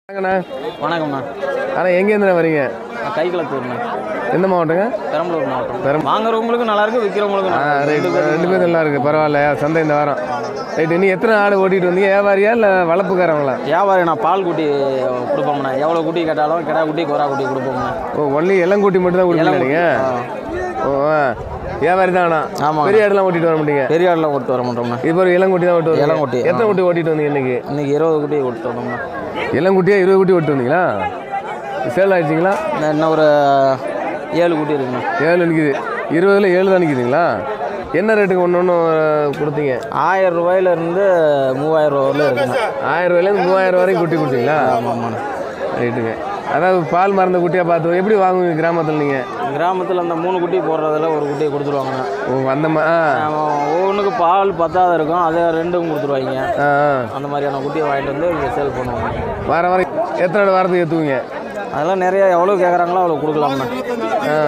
வணக்கண்ணா வணக்கம்ண்ணா ஆனால் எங்கேருந்து வரீங்க நான் கைக்குளத்தூர்ண்ணா எந்த மாவட்டங்க பெரம்பலூர் மாவட்டம் வாங்குறவங்களுக்கும் நல்லா இருக்கு விற்கிறவங்களுக்கும் ஆ நல்லா ரைட் இருக்கு ரெண்டு பேரும் நல்லா இருக்கு பரவாயில்ல சந்தை இந்த வாரம் ரைட் நீ எத்தனை ஆடு ஓட்டிட்டு வந்தீங்க வியாபாரியா இல்லை வளர்ப்புக்காரங்களா வியாபாரி நான் பால் குட்டி கொடுப்போம்ண்ணா எவ்வளோ குட்டி கேட்டாலும் கிடா குட்டி கொரா குட்டி கொடுப்போம்ண்ணா ஓ ஒன்லி இளங்குட்டி மட்டும் தான் கொடுப்பீங்க இளங்குட்டி, நீங்கள் ஓ ஆ வியாபாரி தான் ஆனால் ஆமாம் பெரிய ஆடுலாம் ஓட்டிட்டு வர மாட்டீங்க பெரிய ஆடெலாம் கொடுத்து வர மாட்டோம்ண்ணா இப்போ ஒரு இளங்குட்டி தான் ஓட்டு வரீங்க. இளங்குட்டி, எத்தனை குட்டி ஓட்டிட்டு வந்தீங்க இன்னைக்கு இன்னைக்கு இருபது குட்டி கொடுத்து வந்தோம்ண்ணா இளங்குட்டியா இருபது குட்டி ஓட்டு வந்தீங்களா சேல் ஆயிடுச்சிங்களா இன்னும் இன்னும் ஒரு ஏழு குட்டி இருக்குண்ணா ஏழு நிற்கிது இருபதுல ஏழு தான் நிற்கிதுங்களா என்ன ரேட்டுக்கு ஒன்று ஒன்று கொடுத்தீங்க ஆயிரம் ரூபாயிலேருந்து மூவாயிரம் ரூபா வரல இருக்குண்ணா ஆயிரம் ரூபாயிலேருந்து மூவாயிரம் வரைக்கும் குட்டி கொடுத்தீங்களா ஆமாம்ண்ணா ரைட்டுங்க அதாவது பால் மறந்த குட்டியாக பார்த்து எப்படி வாங்குவீங்க கிராமத்தில் நீங்கள் கிராமத்தில் அந்த மூணு குட்டி போடுறதுல ஒரு குட்டியை கொடுத்துருவாங்கண்ணா ஓ அந்த மா ஆ ஆமா, ஒவ்வொன்றுக்கு பால் பத்தாத இருக்கும் அதை ரெண்டும் கொடுத்துருவாங்க ஆ ஆ. அந்த மாதிரியான குட்டியை வாங்கிட்டு வந்து இங்கே சேல் பண்ணுவாங்க வார வாரம் எத்தனை நாள் வாரத்துக்கு ஏற்றுவீங்க அதெல்லாம் நிறைய எவ்வளோ கேட்குறாங்களோ அவ்வளோ கொடுக்கலாம்ண்ணா ஆ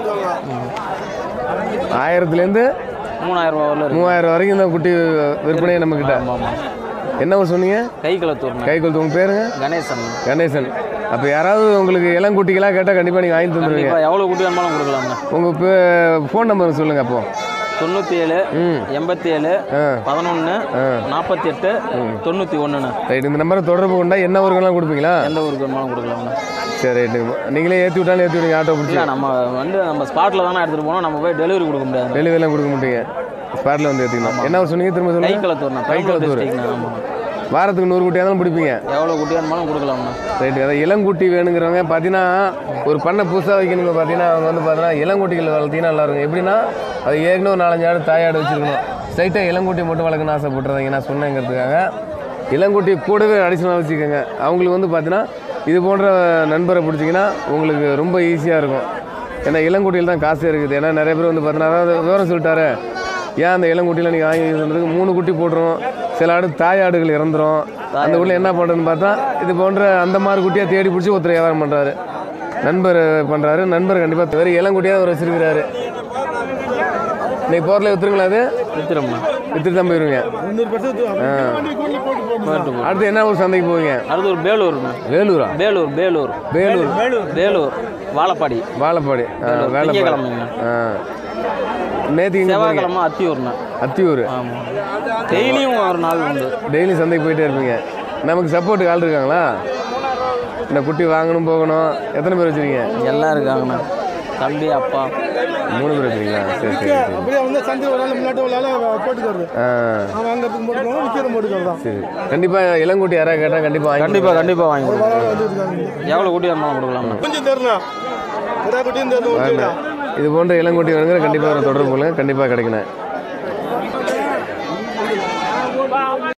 ஆயிரத்துலேருந்து மூணாயிரம் ரூபா வரல இருக்கு மூவாயிரம் வரைக்கும் தான் குட்டி விற்பனை நம்மக்கிட்ட ஆமாம் ஆமாம் என்ன ஊர் சொன்னீங்க கை கலத்தூர்ண்ணா கைக்குள் உங்கள் பேருங்க கணேசன் கணேசன் அப்போ யாராவது உங்களுக்கு இளங்குட்டிகளாக கேட்டால் கண்டிப்பாக நீங்கள் வாங்கி தந்துடுவீங்க கண்டிப்பாக எவ்வளோ குட்டி வேணுமாலும் கொடுக்கலாம்ண்ணா உங்கள் ஃபோன் நம்பர் சொல்லுங்கள் அப்போ தொண்ணூற்றி ஏழு ம் எண்பத்தி ஏழு ஆ பதினொன்று ஆ நாற்பத்தி எட்டு தொண்ணூற்றி ஒன்றுண்ணா ரைட் இந்த நம்பரை தொடர்பு கொண்டா என்ன ஊருக்கெல்லாம் கொடுப்பீங்களா எந்த ஊருக்கு வேணுமாலும் கொடுக்கலாம்ண்ணா சரி ரைட்டுங்க நீங்களே ஏற்றி விட்டாலும் ஏற்றி விடுங்க ஆட்டோ பிடிச்சி இல்லை நம்ம வந்து நம்ம ஸ்பாட்டில் தானே எடுத்துகிட்டு போனோம் நம்ம போய் டெலிவரி கொடுக்க முடியாது டெலிவரிலாம் கொடுக்க மாட்டீங்க ஸ்பாட்டில் வந்து ஏற்றிக்கணும் என்ன ஊர் சொன்னீங்க திரும்ப கை சொல்லுங்கள் கலத்தூர்ண்ணா கை பெரம்பலூர் கலத்தூர். டிஸ்ட்ரிக்ட்ண்ணா ஆமாம் வாரத்துக்கு நூறு குட்டியாக இருந்தாலும் பிடிப்பீங்க எவ்வளோ குட்டி வேணுமாலும் கொடுக்கலாம்ண்ணா ரைட்டு அதான் இளங்குட்டி வேணுங்கிறவங்க பார்த்தீங்கன்னா ஒரு பண்ணை புதுசாக வைக்கணுங்க பார்த்தீங்கன்னா அவங்க வந்து பார்த்தீங்கன்னா இளங்குட்டிகள் வளர்த்தீங்கன்னா நல்லா இருக்கும் எப்படின்னா அது ஏற்கனவே ஒரு நாலஞ்சு ஆடு தாயாடு வச்சுருக்கணும் ஸ்ட்ரைட்டாக இளங்குட்டி மட்டும் வளர்க்கணும்னு ஆசைப்பட்டுறாங்க நான் சொன்னேங்கிறதுக்காக இளங்குட்டி கூடவே அடிஷனலாக வச்சுக்கோங்க அவங்களுக்கு வந்து பார்த்தீங்கன்னா இது போன்ற நண்பரை பிடிச்சிங்கன்னா உங்களுக்கு ரொம்ப ஈஸியாக இருக்கும் ஏன்னா இளங்குட்டியில் தான் காசு இருக்குது ஏன்னா நிறைய பேர் வந்து பார்த்தீங்கன்னா அதாவது விவரம் சொல்லிட்டாரு ஏன் அந்த இளங்குட்டியில் நீங்கள் வாங்கி இருந்ததுக்கு மூணு குட்டி போட்டுரும் சில ஆடு தாயாடுகள் இறந்துரும் அந்த உள்ள என்ன பண்ணுறதுன்னு பார்த்தா இது போன்ற அந்த மாதிரி குட்டியாக தேடி பிடிச்சி ஒருத்தர் வியாபாரம் பண்ணுறாரு நண்பர் பண்ணுறாரு நண்பர் கண்டிப்பாக வேறு இளங்குட்டியாக அவர் வச்சிருக்கிறாரு இன்னைக்கு போரில் வித்துருங்களா அது வித்துறோம்ண்ணா வித்துட்டு தான் போயிருவீங்க ஆ. போயிட்டு அடுத்து என்ன ஒரு சந்தைக்கு போவீங்க அடுத்து ஒரு வேலூர்ண்ணா வேலூரா வேலூர் வேலூர் வேலூர் வேலூர் வாழப்பாடி வாழப்பாடி ஆ, வேலைப்பாடி திங்கக்கிழமைங்கண்ணா ஆ நேற்றுக்கு இங்கே போறீங்க செவ்வாய்க்கிழமை அத்தியூர்ண்ணா அத்தியூர் ஆமாம் டெய்லியும் ஒரு நாள் உண்டு டெய்லி சந்தைக்கு போயிட்டே இருப்பீங்க நமக்கு சப்போர்ட்டுக்கு ஆள் இருக்காங்களா இந்த குட்டி வாங்கணும் போகணும் எத்தனை பேர் வச்சுருக்கீங்க எல்லாம் இருக்காங்கண்ணா தம்பி அப்பா மூணு பேர் வச்சுருக்கீங்களா சரி சரி சரி அப்படியே வந்து சந்தை ஒரு நாள் முன்னாடி ஒரு நாள் போட்டுக்கிறது ஆ அவன் வாங்குறதுக்கு போட்டுக்கோங்க விற்கிறது போட்டுக்கிறது தான் சரி கண்டிப்பாக இளங்குட்டி யாராவது கேட்டால் கண்டிப்பாக வாங்கி கண்டிப்பாக கண்டிப்பாக வாங்கி கொடுங்க. பரவாயில்ல வந்து இருக்காங்க எவ்வளோ குட்டி வேணுமாலும் கொடுக்கலாம்ண்ணா கொஞ்சம் தரணும் கிடா குட்டியும் தரணும் வேண்டாம். இது போன்ற இளங்குட்டி வேணுங்கிற கண்டிப்பாக தொடர்பு கொள்ளுங்க கண்டிப்பாக கிடைக்கணும்